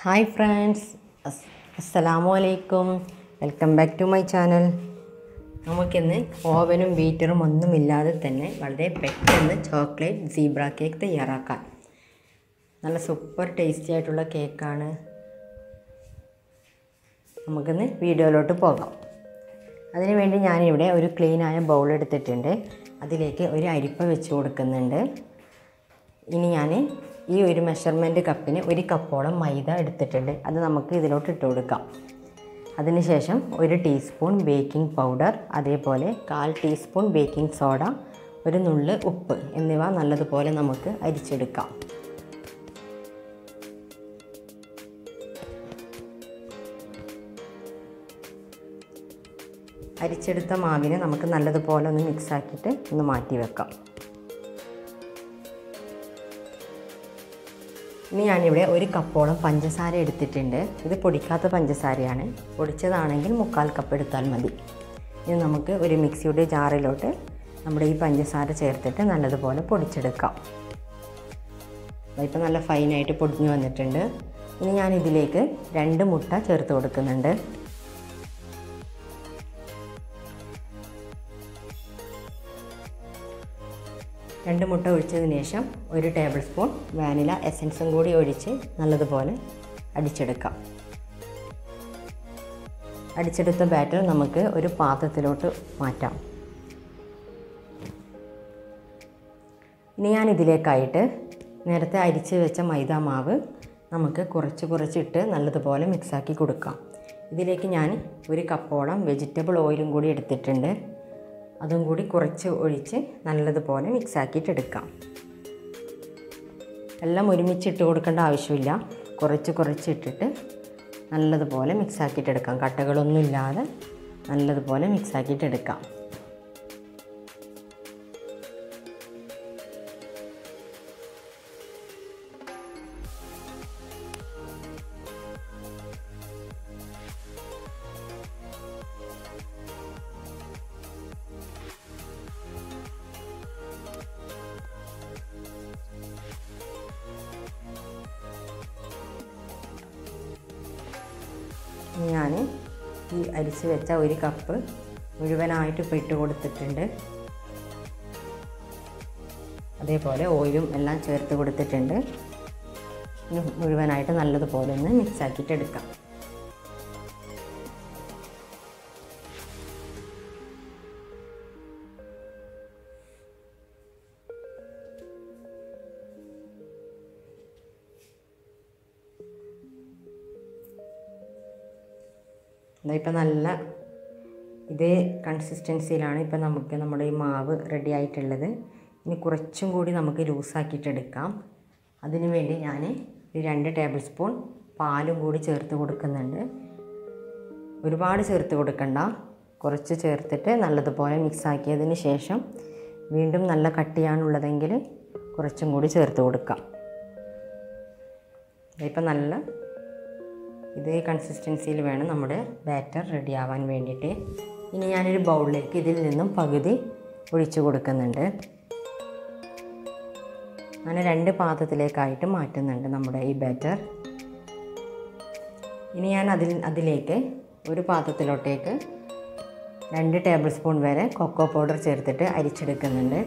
hi friends അസ്സലാമു അലൈക്കും welcome back to my channel നമുക്കിന്ന് ഓവനും ബീറ്ററും ഒന്നുമില്ലാതെ തന്നെ വളരെ പെട്ടെന്ന് ചോക്ലേറ്റ് സീബ്ര കേക്ക് തയ്യാറാക്കാം നല്ല സൂപ്പർ ടേസ്റ്റി ആയിട്ടുള്ള കേക്കാണ് നമുക്കിന്ന് വീഡിയോയിലോട്ട് പോകാം അതിനുവേണ്ടി ഞാനിവിടെ ഒരു ക്ലീനായ ബൗൾ എടുത്തിട്ടുണ്ട് അതിലേക്ക് ഒരു അരിപ്പ വെച്ച് കൊടുക്കുന്നുണ്ട് ഇനി ഞാൻ ഈ ഒരു മെഷർമെൻറ്റ് കപ്പിന് ഒരു കപ്പോളം മൈദ എടുത്തിട്ടുണ്ട് അത് നമുക്ക് ഇതിലോട്ട് ഇട്ട് കൊടുക്കാം അതിനുശേഷം ഒരു ടീസ്പൂൺ ബേക്കിംഗ് പൗഡർ അതേപോലെ കാൽ ടീസ്പൂൺ ബേക്കിംഗ് സോഡ ഒരു നുള്ള് ഉപ്പ് എന്നിവ നല്ലതുപോലെ നമുക്ക് അരിച്ചെടുക്കാം അരിച്ചെടുത്ത മാവിനെ നമുക്ക് നല്ലതുപോലെ ഒന്ന് മിക്സ് ആക്കിയിട്ട് ഒന്ന് മാറ്റി വെക്കാം ഇനി ഞാനിവിടെ ഒരു കപ്പോളം പഞ്ചസാര എടുത്തിട്ടുണ്ട് ഇത് പൊടിക്കാത്ത പഞ്ചസാരയാണ് പൊടിച്ചതാണെങ്കിൽ മുക്കാൽ കപ്പ് എടുത്താൽ മതി ഇനി നമുക്ക് ഒരു മിക്സിയുടെ ജാറിലോട്ട് നമ്മുടെ ഈ പഞ്ചസാര ചേർത്തിട്ട് നല്ലതുപോലെ പൊടിച്ചെടുക്കാം ഇപ്പം നല്ല ഫൈനായിട്ട് പൊടിഞ്ഞു വന്നിട്ടുണ്ട് ഇനി ഞാൻ ഇതിലേക്ക് രണ്ട് മുട്ട ചേർത്ത് കൊടുക്കുന്നുണ്ട് രണ്ട് മുട്ട ഒഴിച്ചതിന് ശേഷം ഒരു ടേബിൾ സ്പൂൺ വാനില എസൻസും കൂടി ഒഴിച്ച് നല്ലതുപോലെ അടിച്ചെടുക്കാം അടിച്ചെടുത്ത ബാറ്റർ നമുക്ക് ഒരു പാത്രത്തിലോട്ട് മാറ്റാം ഇനി ഞാൻ ഇതിലേക്കായിട്ട് നേരത്തെ അരിച്ച് വെച്ച മൈദ മാവ് നമുക്ക് കുറച്ച് കുറച്ചിട്ട് നല്ലതുപോലെ മിക്സാക്കി കൊടുക്കാം ഇതിലേക്ക് ഞാൻ ഒരു കപ്പോളം വെജിറ്റബിൾ ഓയിലും കൂടി എടുത്തിട്ടുണ്ട് അതും കൂടി കുറച്ച് ഒഴിച്ച് നല്ലതുപോലെ മിക്സ് ആക്കിയിട്ട് എടുക്കാം എല്ലാം ഒരുമിച്ച് ഇട്ട് കൊടുക്കേണ്ട ആവശ്യമില്ല കുറച്ച് കുറച്ച് ഇട്ടിട്ട് നല്ലതുപോലെ മിക്സ് ആക്കിയിട്ട് എടുക്കാം കട്ടകളൊന്നും ഇല്ലാതെ നല്ലതുപോലെ മിക്സ് ആക്കിയിട്ട് എടുക്കാം ഞാൻ ഈ അരിച്ച് വെച്ച ഒരു കപ്പ് മുഴുവനായിട്ട് ഇപ്പോൾ ഇട്ട് കൊടുത്തിട്ടുണ്ട് അതേപോലെ ഓയിലും എല്ലാം ചേർത്ത് കൊടുത്തിട്ടുണ്ട് ഇനി മുഴുവനായിട്ട് നല്ലതുപോലെ ഒന്ന് മിക്സ് ആക്കിയിട്ട് എടുക്കാം ഇപ്പം നല്ല ഇതേ കൺസിസ്റ്റൻസിയിലാണ് ഇപ്പം നമുക്ക് നമ്മുടെ ഈ മാവ് റെഡി ആയിട്ടുള്ളത് ഇനി കുറച്ചും കൂടി നമുക്ക് ലൂസാക്കിയിട്ട് എടുക്കാം അതിനു വേണ്ടി ഞാൻ ഒരു രണ്ട് ടേബിൾ സ്പൂൺ പാലും കൂടി ചേർത്ത് കൊടുക്കുന്നുണ്ട് ഒരുപാട് ചേർത്ത് കൊടുക്കണ്ട കുറച്ച് ചേർത്തിട്ട് നല്ലതുപോലെ മിക്സ് ആക്കിയതിന് ശേഷം വീണ്ടും നല്ല കട്ടിയാണുള്ളതെങ്കിൽ കുറച്ചും കൂടി ചേർത്ത് കൊടുക്കാം ഇപ്പം നല്ല ഇതേ കൺസിസ്റ്റൻസിയിൽ വേണം നമ്മുടെ ബാറ്റർ റെഡി ആവാൻ വേണ്ടിയിട്ട് ഇനി ഞാനൊരു ബൗളിലേക്ക് ഇതിൽ നിന്നും പകുതി ഒഴിച്ചു കൊടുക്കുന്നുണ്ട് അങ്ങനെ രണ്ട് പാത്രത്തിലേക്കായിട്ട് മാറ്റുന്നുണ്ട് നമ്മുടെ ഈ ബാറ്റർ ഇനി ഞാൻ അതിൽ അതിലേക്ക് ഒരു പാത്രത്തിലോട്ടേക്ക് രണ്ട് ടേബിൾ സ്പൂൺ വരെ കൊക്കോ പൗഡർ ചേർത്തിട്ട് അരിച്ചെടുക്കുന്നുണ്ട്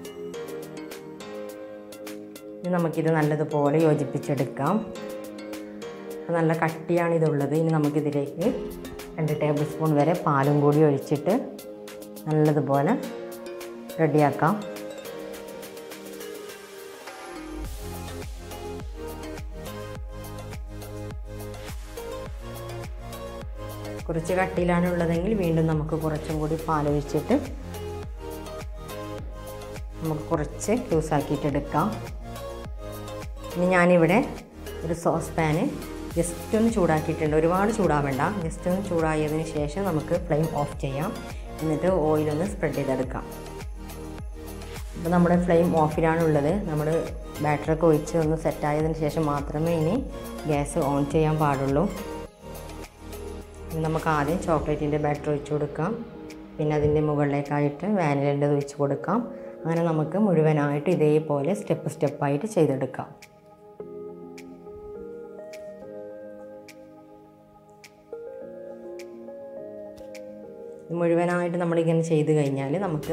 ഇനി നമുക്കിത് നല്ലതുപോലെ യോജിപ്പിച്ചെടുക്കാം നല്ല കട്ടിയാണ് ഇതുള്ളത് ഇനി നമുക്കിതിലേക്ക് രണ്ട് ടേബിൾ സ്പൂൺ വരെ പാലും കൂടി ഒഴിച്ചിട്ട് നല്ലതുപോലെ റെഡിയാക്കാം കുറച്ച് കട്ടിയിലാണ് ഉള്ളതെങ്കിൽ വീണ്ടും നമുക്ക് കുറച്ചും കൂടി പാലൊഴിച്ചിട്ട് നമുക്ക് കുറച്ച് ലൂസാക്കിയിട്ടെടുക്കാം ഇനി ഞാനിവിടെ ഒരു സോസ് പാന് ജസ്റ്റ് ഒന്ന് ചൂടാക്കിയിട്ടുണ്ട് ഒരുപാട് ചൂടാവേണ്ട ജസ്റ്റ് ഒന്ന് ചൂടായതിന് ശേഷം നമുക്ക് ഫ്ലെയിം ഓഫ് ചെയ്യാം എന്നിട്ട് ഓയിലൊന്ന് സ്പ്രെഡ് ചെയ്തെടുക്കാം ഇപ്പോൾ നമ്മുടെ ഫ്ലെയിം ഓഫിലാണുള്ളത് നമ്മൾ ബാറ്ററൊക്കെ ഒഴിച്ച് ഒന്ന് സെറ്റായതിന് ശേഷം മാത്രമേ ഇനി ഗ്യാസ് ഓൺ ചെയ്യാൻ പാടുള്ളൂ ഇനി നമുക്ക് ആദ്യം ചോക്ലേറ്റിൻ്റെ ബാറ്റർ ഒഴിച്ച് കൊടുക്കാം പിന്നെ അതിൻ്റെ മുകളിലേക്കായിട്ട് വാനിലേൻ്റെ ഒഴിച്ച് കൊടുക്കാം അങ്ങനെ നമുക്ക് മുഴുവനായിട്ട് ഇതേപോലെ സ്റ്റെപ്പ് സ്റ്റെപ്പായിട്ട് ചെയ്തെടുക്കാം ഇത് മുഴുവനായിട്ട് നമ്മളിങ്ങനെ ചെയ്ത് കഴിഞ്ഞാൽ നമുക്ക്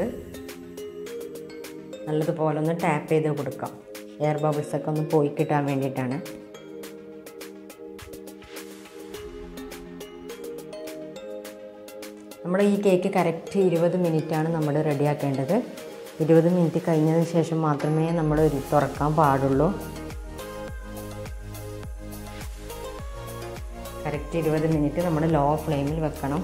നല്ലതുപോലെ ഒന്ന് ടാപ്പ് ചെയ്ത് കൊടുക്കാം എയർ ബബിൾസൊക്കെ ഒന്ന് പോയി കിട്ടാൻ വേണ്ടിയിട്ടാണ് നമ്മുടെ ഈ കേക്ക് കറക്റ്റ് ഇരുപത് മിനിറ്റാണ് നമ്മൾ റെഡിയാക്കേണ്ടത് ഇരുപത് മിനിറ്റ് കഴിഞ്ഞതിന് ശേഷം മാത്രമേ നമ്മൾ ഒരു തുറക്കാൻ പാടുള്ളൂ കറക്റ്റ് ഇരുപത് മിനിറ്റ് നമ്മൾ ലോ ഫ്ലെയിമിൽ വെക്കണം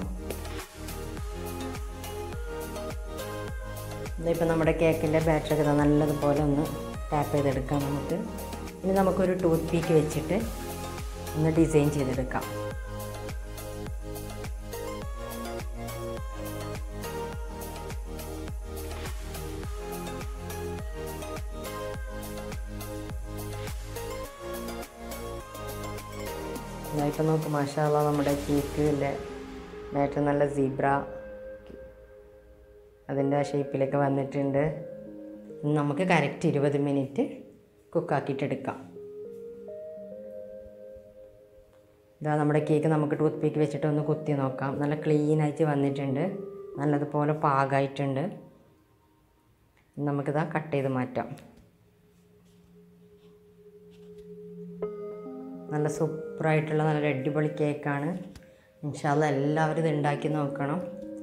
ഇപ്പം നമ്മുടെ കേക്കിൻ്റെ ബാറ്ററൊക്കെ നല്ലതുപോലെ ഒന്ന് ടാപ്പ് ചെയ്തെടുക്കാം നമുക്ക് ഇനി നമുക്കൊരു ടൂത്ത് പീക്ക് വെച്ചിട്ട് ഒന്ന് ഡിസൈൻ ചെയ്തെടുക്കാം ഇപ്പം നോക്ക് മാഷാള്ള നമ്മുടെ കേക്കിൻ്റെ ബാറ്റർ നല്ല സീബ്ര അതിൻ്റെ ഷേപ്പിലൊക്കെ വന്നിട്ടുണ്ട് ഇനി നമുക്ക് കറക്റ്റ് ഇരുപത് മിനിറ്റ് കുക്കാക്കിയിട്ടെടുക്കാം ഇതാ നമ്മുടെ കേക്ക് നമുക്ക് ടൂത്ത് പീക്ക് വെച്ചിട്ട് ഒന്ന് കുത്തി നോക്കാം നല്ല ക്ലീനായിട്ട് വന്നിട്ടുണ്ട് നല്ലതുപോലെ പാകമായിട്ടുണ്ട് നമുക്കിതാ കട്ട് ചെയ്ത് മാറ്റാം നല്ല സൂപ്പറായിട്ടുള്ള നല്ല അടിപൊളി കേക്കാണ് ഇൻഷാല്ല എല്ലാവരും ഇത് ഉണ്ടാക്കി നോക്കണം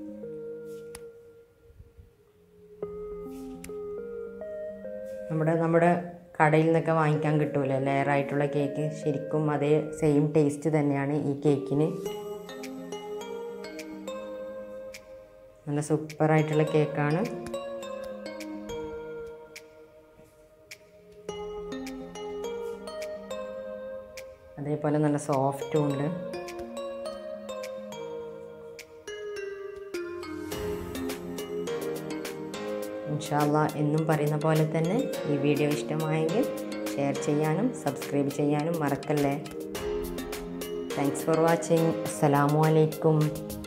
നമ്മുടെ നമ്മുടെ കടയിൽ നിന്നൊക്കെ വാങ്ങിക്കാൻ കിട്ടൂല ലെയറായിട്ടുള്ള കേക്ക് ശരിക്കും അതേ സെയിം ടേസ്റ്റ് തന്നെയാണ് ഈ കേക്കിന് നല്ല സൂപ്പറായിട്ടുള്ള കേക്കാണ് അതേപോലെ നല്ല സോഫ്റ്റും ഉണ്ട് ഇൻഷാല്ല എന്നും പറയുന്ന പോലെ തന്നെ ഈ വീഡിയോ ഇഷ്ടമായെങ്കിൽ ഷെയർ ചെയ്യാനും സബ്സ്ക്രൈബ് ചെയ്യാനും മറക്കല്ലേ താങ്ക്സ് ഫോർ വാച്ചിങ് അസ്സലാമു അലൈക്കും